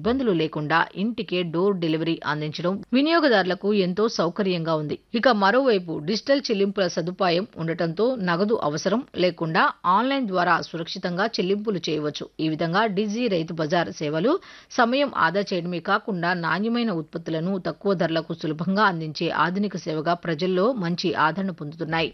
ఇబ్బందులు లేకుండా ఇంటికే డోర్ డెలివరీ అందించడం వినియోగదారులకు ఎంతో సౌకర్యంగా ఉంది ఇక మరోవైపు డిజిటల్ చెల్లింపుల సదుపాయం ఉండటంతో నగదు అవసరం లేకుండా ఆన్లైన్ ద్వారా సురక్షితంగా చెల్లింపులు చేయవచ్చు ఈ విధంగా డిజీ రైతు బజార్ సేవలు సమయం ఆదా చేయడమే కాకుండా నాణ్యమైన ఉత్పత్తులను తక్కువ ధరలకు సులభంగా అందించే ఆధునిక సేవగా ప్రజల్లో మంచి ఆదరణ పొందుతున్నాయి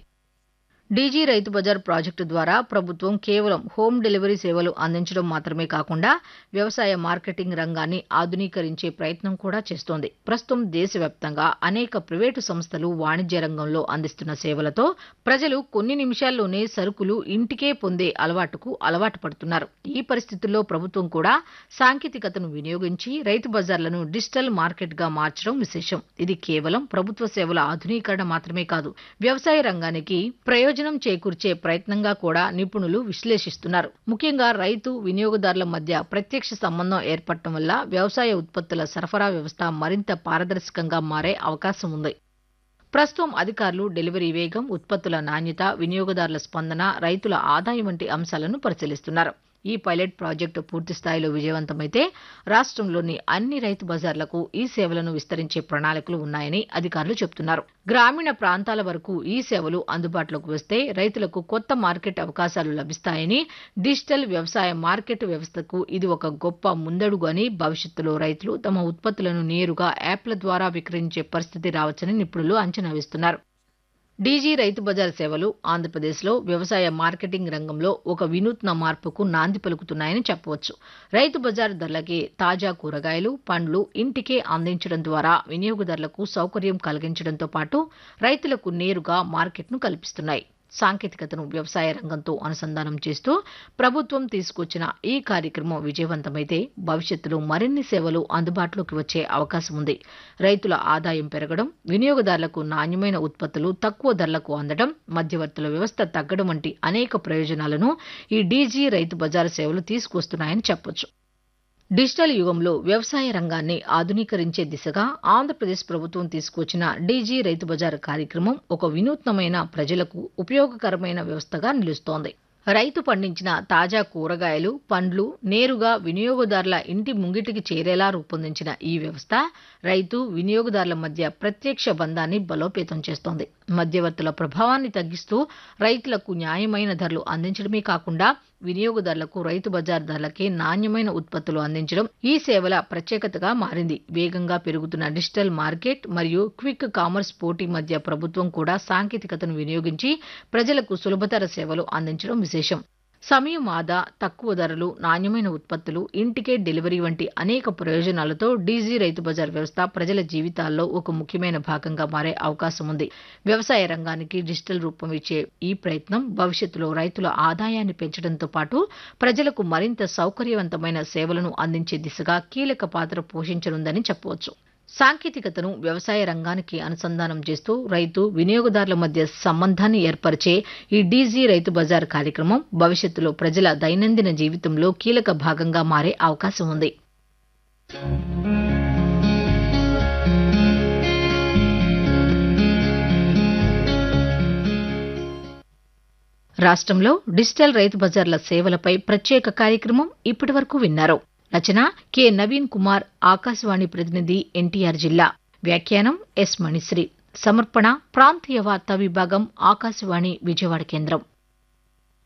డీజీ రైతు బజార్ ప్రాజెక్టు ద్వారా ప్రభుత్వం కేవలం హోమ్ డెలివరీ సేవలు అందించడం మాత్రమే కాకుండా వ్యవసాయ మార్కెటింగ్ రంగాన్ని ఆధునీకరించే ప్రయత్నం కూడా చేస్తోంది ప్రస్తుతం దేశవ్యాప్తంగా అనేక ప్రైవేటు సంస్థలు వాణిజ్య రంగంలో అందిస్తున్న సేవలతో ప్రజలు కొన్ని నిమిషాల్లోనే సరుకులు ఇంటికే పొందే అలవాటుకు అలవాటు పడుతున్నారు ఈ పరిస్థితుల్లో ప్రభుత్వం కూడా సాంకేతికతను వినియోగించి రైతు బజార్లను డిజిటల్ మార్కెట్గా మార్చడం విశేషం ఇది కేవలం ప్రభుత్వ సేవల ఆధునీకరణ మాత్రమే కాదు వ్యవసాయ రంగానికి ప్రయోజనం చేకూర్చే ప్రయత్నంగా కూడా నిపుణులు విశ్లేషిస్తున్నారు ముఖ్యంగా రైతు వినియోగదారుల మధ్య ప్రత్యక్ష సంబంధం ఏర్పడటం వల్ల వ్యవసాయ ఉత్పత్తుల సరఫరా వ్యవస్థ మరింత పారదర్శకంగా మారే అవకాశం ఉంది ప్రస్తుతం అధికారులు డెలివరీ వేగం ఉత్పత్తుల నాణ్యత వినియోగదారుల స్పందన రైతుల ఆదాయం వంటి అంశాలను పరిశీలిస్తున్నారు ఈ పైలట్ ప్రాజెక్టు పూర్తి స్థాయిలో విజయవంతమైతే రాష్ట్రంలోని అన్ని రైతు బజార్లకు ఈ సేవలను విస్తరించే ప్రణాళికలు ఉన్నాయని అధికారులు చెబుతున్నారు గ్రామీణ ప్రాంతాల వరకు ఈ సేవలు అందుబాటులోకి వస్తే రైతులకు కొత్త మార్కెట్ అవకాశాలు లభిస్తాయని డిజిటల్ వ్యవసాయ మార్కెట్ వ్యవస్థకు ఇది ఒక గొప్ప ముందడుగు అని భవిష్యత్తులో రైతులు తమ ఉత్పత్తులను నేరుగా యాప్ల ద్వారా విక్రయించే పరిస్థితి రావచ్చని నిపుణులు అంచనా వేస్తున్నారు డీజీ రైతు బజార్ సేవలు ఆంధ్రప్రదేశ్లో వ్యవసాయ మార్కెటింగ్ రంగంలో ఒక వినూత్న మార్పుకు నాంది పలుకుతున్నాయని చెప్పవచ్చు రైతు బజార్ ధరలకే తాజా కూరగాయలు పండ్లు ఇంటికే అందించడం ద్వారా వినియోగదారులకు సౌకర్యం కలిగించడంతో పాటు రైతులకు నేరుగా మార్కెట్ను కల్పిస్తున్నాయి సాంకేతికతను వ్యవసాయ రంగంతో అనుసంధానం చేస్తూ ప్రభుత్వం తీసుకొచ్చిన ఈ కార్యక్రమం విజయవంతమైతే భవిష్యత్తులో మరిన్ని సేవలు అందుబాటులోకి వచ్చే అవకాశం ఉంది రైతుల ఆదాయం పెరగడం వినియోగదారులకు నాణ్యమైన ఉత్పత్తులు తక్కువ ధరలకు అందడం మధ్యవర్తుల వ్యవస్థ తగ్గడం వంటి అనేక ప్రయోజనాలను ఈ డీజీ రైతు బజార్ సేవలు తీసుకొస్తున్నాయని చెప్పొచ్చు డిజిటల్ యుగంలో వ్యవసాయ రంగాన్ని ఆధునీకరించే దిశగా ఆంధ్రప్రదేశ్ ప్రభుత్వం తీసుకొచ్చిన డీజీ రైతు బజార్ కార్యక్రమం ఒక వినూత్నమైన ప్రజలకు ఉపయోగకరమైన వ్యవస్థగా నిలుస్తోంది రైతు పండించిన తాజా కూరగాయలు పండ్లు నేరుగా వినియోగదారుల ఇంటి ముంగిటికి చేరేలా రూపొందించిన ఈ వ్యవస్థ రైతు వినియోగదారుల మధ్య ప్రత్యక్ష బంధాన్ని బలోపేతం చేస్తోంది మధ్యవర్తుల ప్రభావాన్ని తగ్గిస్తూ రైతులకు న్యాయమైన ధరలు అందించడమే కాకుండా వినియోగదారులకు రైతు బజార్ ధరలకే నాణ్యమైన ఉత్పత్తులు అందించడం ఈ సేవల ప్రత్యేకతగా మారింది వేగంగా పెరుగుతున్న డిజిటల్ మార్కెట్ మరియు క్విక్ కామర్స్ పోటీ మధ్య ప్రభుత్వం కూడా సాంకేతికతను వినియోగించి ప్రజలకు సులభతర సేవలు అందించడం విశేషం సమయం ఆదా తక్కువ ధరలు నాణ్యమైన ఉత్పత్తులు ఇంటికే డెలివరీ వంటి అనేక ప్రయోజనాలతో డీజీ రైతు బజార్ వ్యవస్థ ప్రజల జీవితాల్లో ఒక ముఖ్యమైన భాగంగా మారే అవకాశం ఉంది వ్యవసాయ రంగానికి డిజిటల్ రూపం ఇచ్చే ఈ ప్రయత్నం భవిష్యత్తులో రైతుల ఆదాయాన్ని పెంచడంతో పాటు ప్రజలకు మరింత సౌకర్యవంతమైన సేవలను అందించే దిశగా కీలక పాత్ర పోషించనుందని చెప్పవచ్చు సాంకేతికతను వ్యవసాయ రంగానికి అనుసంధానం చేస్తూ రైతు వినియోగదారుల మధ్య సంబంధాన్ని ఏర్పరిచే ఈ డీజీ రైతు బజార్ కార్యక్రమం భవిష్యత్తులో ప్రజల దైనందిన జీవితంలో కీలక భాగంగా మారే అవకాశం ఉంది రాష్ట్రంలో డిజిటల్ రైతు బజార్ల సేవలపై ప్రత్యేక కార్యక్రమం ఇప్పటివరకు విన్నారు రచన కె నవీన్ కుమార్ ఆకాశవాణి ప్రతినిధి ఎన్టీఆర్ జిల్లా వ్యాఖ్యానం ఎస్ మణిశ్రీ సమర్పణ ప్రాంతీయ వార్తా విభాగం ఆకాశవాణి విజయవాడ కేంద్రం